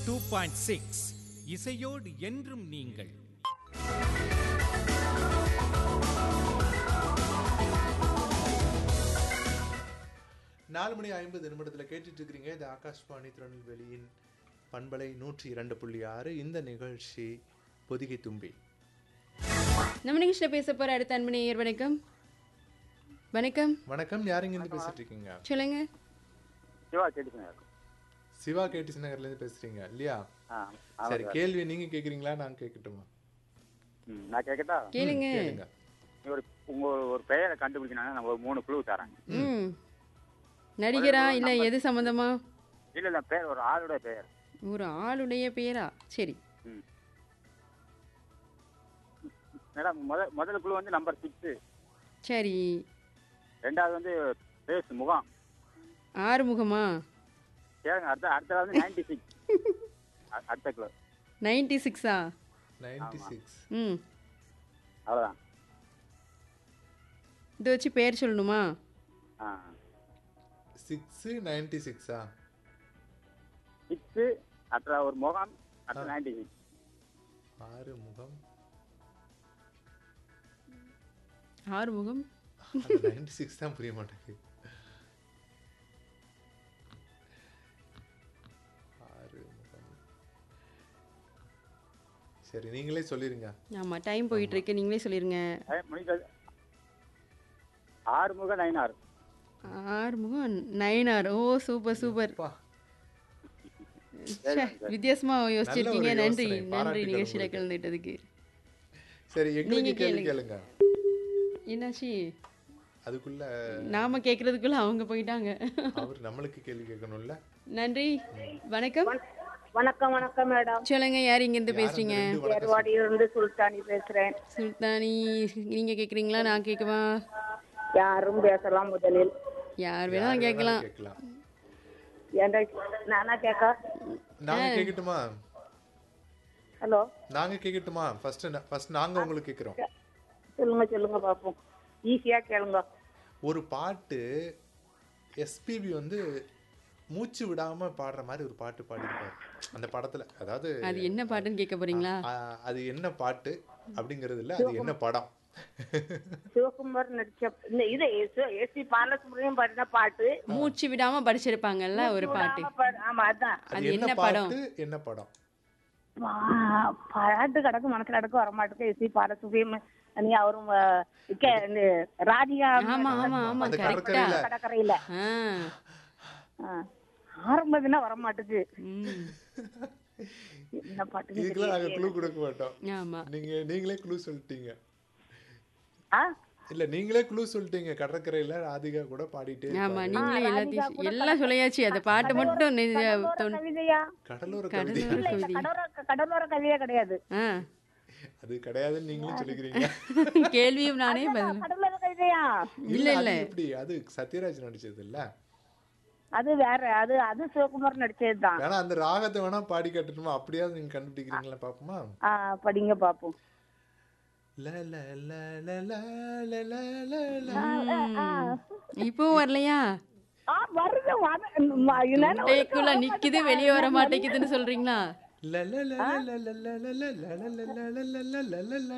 Two point six இசையோடு என்றும் நீங்கள் நாலு மணி ஐம்பது நிமிடத்தில் கேட்டுட்டு இருக்கிறீங்க இது ஆகாஷ்வாணி திருநெல்வேலியின் பண்பலை நூற்றி இரண்டு புள்ளி ஆறு இந்த நிகழ்ச்சி பொதிகை தும்பி நம்ம நிகழ்ச்சியில் பேச போற அடுத்த அன்பு நேயர் வணக்கம் வணக்கம் வணக்கம் யாருங்க இருந்து பேசிட்டு இருக்கீங்க சொல்லுங்க சிவா கேட்டுச்சுங்க சிவா கேடிசி நகர்ல இருந்து பேசுறீங்க இல்லையா ஆ சரி கேள்வி நீங்க கேக்குறீங்களா நான் கேட்கட்டுமா ம், நான் கேட்கட்டா கேளுங்க கேளுங்க நீ ஒரு உங்க ஒரு பெயரை கண்டுபிடிக்கணும் நான் ஒரு மூணு குழு தரேன் ம் நடிகரா இல்ல எது சம்பந்தமா இல்ல இல்ல பேர் ஒரு ஆளோட பெயர் ஒரு ஆளுடைய பேரா சரி ம் மேடம் முத முதல் குழு வந்து நம்பர் சிக்ஸு சரி ரெண்டாவது வந்து பேஸ் முகம் ஆறுமுகமா கேளுங்க அடுத்த அடுத்த வந்து நைன்டி சிக்ஸ் அடுத்த குழு நைன்டி சிக்ஸா நைன்டி சிக்ஸ் ம் அவ்வளோதான் இதை வச்சு பேர் சொல்லணுமா ஆ சிக்ஸ் நைன்டி சிக்ஸா சிக்ஸு அடுத்த ஒரு முகம் அடுத்த நைன்டி சிக்ஸ் ஆறு முகம் ஆறுமுகம் நைன்டி சிக்ஸ் தான் புரிய மாட்டேங்குது ஆறு முகம் சரி நீங்களே சொல்லிருங்க ஆமா டைம் போயிட்டு இருக்கு நீங்களே சொல்லிருங்க முடிஞ்சது ஆறுமுக நைனார் ஆறுமுகம் நைனார் ஓ சூப்பர் சூப்பர் அப்பா, ச்சே, வித்தியாசமா யோசிச்சிருக்கீங்க நல்ல ஒரு நன்றி யோசனை. நன்றி பாராட்டுகள் நிகழ்ச்சியில உங்களுக்கு. கலந்துட்டதுக்கு சரி எங்களுக்கு நீங்க கேள்வி கேளுங்க. கேளுங்க என்னாச்சு அதுக்குள்ள நாம கேக்குறதுக்குள்ள அவங்க போயிட்டாங்க அவர் நம்மளுக்கு கேள்வி கேட்கணும்ல நன்றி வணக்கம் வணக்கம் வணக்கம் மேடம் சொல்லுங்க யார் இங்க இருந்து பேசுறீங்க ரெண்டு வணக்கம் ஏர்வாடியிலிருந்து சுல்தானி பேசுறேன் சுல்தானி நீங்க கேக்குறீங்களா நான் கேட்கவா யாரும் பேசலாம் முதலில் யார் வேணாலும் கேட்கலாம் கேட்கலாம் ஏன்டா நானா கேட்க நாங்க கேட்கட்டுமா ஹலோ நாங்க கேட்கட்டுமா ஃபர்ஸ்ட் ஃபர்ஸ்ட் நாங்க உங்களுக்கு கேட்குறோம் சொல்லுங்க சொல்லுங்க பாப்போம் ஈஸியா கேளுங்க ஒரு பாட்டு எஸ்பிபி வந்து மூச்சு விடாம பாடுற மாதிரி ஒரு பாட்டு பாடியிருப்பாரு அந்த படத்துல அதாவது அது என்ன பாட்டுன்னு கேட்க போறீங்களா ஆ, அது என்ன பாட்டு அப்படிங்கிறது இல்ல அது என்ன படம் சிவகுமார் நடிச்ச இந்த இது எஸ்பி பாலசுப்ரமணியம் பாடின பாட்டு மூச்சு விடாம படிச்சிருப்பாங்கல்ல ஒரு பாட்டு ஆமா, பா- ஆமா அதான் அது என்ன பாட்டு என்ன படம் பா- பாட்டு கிடக்கு மனசுல கிடக்கு வரமாட்டேங்க எஸ்பி பாலசுப்ரமணியம் நீ அவரும் அஹ், இக்க- இந்த ராதிகா ஆமா ஆமா ஆமா அந்த கரெக்டா கடற்கரையில கடற்கரையில ஆ ஆ. ஆரம்பதுன்னா வரமாட்டுது ம் என்ன பாட்டு இதுக்கெல்லாம் நாங்க க்ளூ கொடுக்க மாட்டோம் ஆமா நீங்க நீங்களே க்ளூ சொல்லிட்டீங்க ஆ இல்ல நீங்களே க்ளூ சொல்லிட்டீங்க கடற்கரையில ராதிகா கூட பாடிட்டே ஆமா இருப்பாரு. நீங்களே எல்லாத்தையும் எல்லாம் சொல்லியாச்சு அந்த பாட்டு மட்டும் நெ- கடலோர தொன்- கவிதையா கடலோர கவிதை கடலோர இல்ல இல்ல கவிதை கடலோர கடலோர கவிதையா கிடையாது ஆ அது கிடையாதுன்னு நீங்களும் சொல்லிக்கிறீங்க கேள்வியும் நானே பதில் கடலோர கவிதையா இல்ல அது இல்ல எப்படி அது சத்யராஜ் நடிச்சது இல்ல அது வேற அது அது சிவகுமார் நடிச்சதுதான் வேணா அந்த ராகத்தை வேணா பாடி காட்டணுமா அப்படியாவது நீங்க கண்டுபிடிக்கிறீங்களா பாப்போமா ஆ, படிங்க பாப்போம் ல ல ல ல ல ல ல ல ல. இப்போ வரலையா ஆ வருது வர- ம- என்னன்னு டேக்குள்ள நிக்குது வெளியே வர மாட்டேங்குதுன்னு சொல்றீங்களா ல ல ல ல ல ல ல ல ல ல ல ல ல ல ல ல ல ல